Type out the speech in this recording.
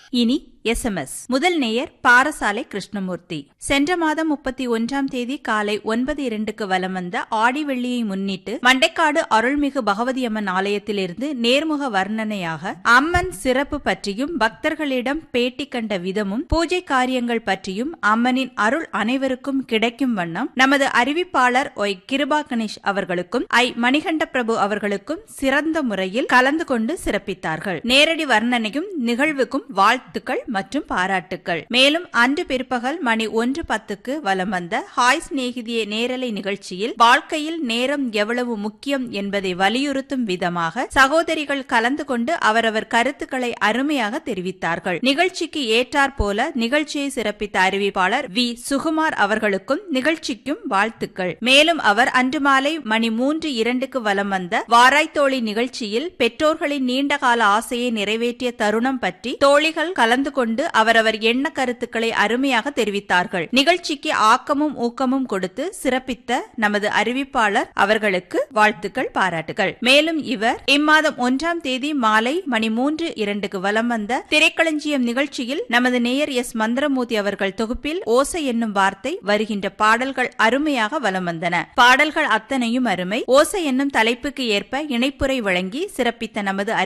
இனி எஸ்எம்எஸ் முதல் நேயர் பாரசாலை கிருஷ்ணமூர்த்தி சென்ற மாதம் முப்பத்தி ஒன்றாம் தேதி காலை ஒன்பது இரண்டுக்கு வலம் வந்த ஆடி வெள்ளியை முன்னிட்டு மண்டைக்காடு அருள்மிகு பகவதி அம்மன் ஆலயத்திலிருந்து நேர்முக வர்ணனையாக அம்மன் சிறப்பு பற்றியும் பக்தர்களிடம் பேட்டி கண்ட விதமும் பூஜை காரியங்கள் பற்றியும் அம்மனின் அருள் அனைவருக்கும் கிடைக்கும் வண்ணம் நமது அறிவிப்பாளர் ஒய் கிருபா கணேஷ் அவர்களுக்கும் ஐ மணிகண்ட பிரபு அவர்களுக்கும் சிறந்த முறையில் கலந்து கொண்டு சிறப்பித்தார்கள் நேரடி வர்ணனையும் நிகழ்வுக்கும் வாழ்த்துக்கள் மற்றும் பாராட்டுக்கள் மேலும் அன்று பிற்பகல் மணி ஒன்று பத்துக்கு வலம் வந்த ஹாய் சிநேகிதியே நேரலை நிகழ்ச்சியில் வாழ்க்கையில் நேரம் எவ்வளவு முக்கியம் என்பதை வலியுறுத்தும் விதமாக சகோதரிகள் கலந்து கொண்டு அவரவர் கருத்துக்களை அருமையாக தெரிவித்தார்கள் நிகழ்ச்சிக்கு ஏற்றாற் போல நிகழ்ச்சியை சிறப்பித்த அறிவிப்பாளர் வி சுகுமார் அவர்களுக்கும் நிகழ்ச்சிக்கும் வாழ்த்துக்கள் மேலும் அவர் அன்று மாலை மணி மூன்று இரண்டுக்கு வலம் வந்த வாராய் தோழி நிகழ்ச்சியில் பெற்றோர்களின் நீண்டகால ஆசையை நிறைவேற்றிய தருணம் பற்றி தோழிகள் கலந்து கொண்டு அவரவர் எண்ண கருத்துக்களை அருமையாக தெரிவித்தார்கள் நிகழ்ச்சிக்கு ஆக்கமும் ஊக்கமும் கொடுத்து சிறப்பித்த நமது அறிவிப்பாளர் அவர்களுக்கு வாழ்த்துக்கள் பாராட்டுகள் மேலும் இவர் இம்மாதம் ஒன்றாம் தேதி மாலை மணி மூன்று இரண்டுக்கு வலம் வந்த திரைக்களஞ்சியம் நிகழ்ச்சியில் நமது நேயர் எஸ் மந்திரமூர்த்தி அவர்கள் தொகுப்பில் ஓசை என்னும் வார்த்தை வருகின்ற பாடல்கள் அருமையாக வலம் வந்தன பாடல்கள் அத்தனையும் அருமை ஓசை என்னும் தலைப்புக்கு ஏற்ப இணைப்புரை வழங்கி சிறப்பித்த நமது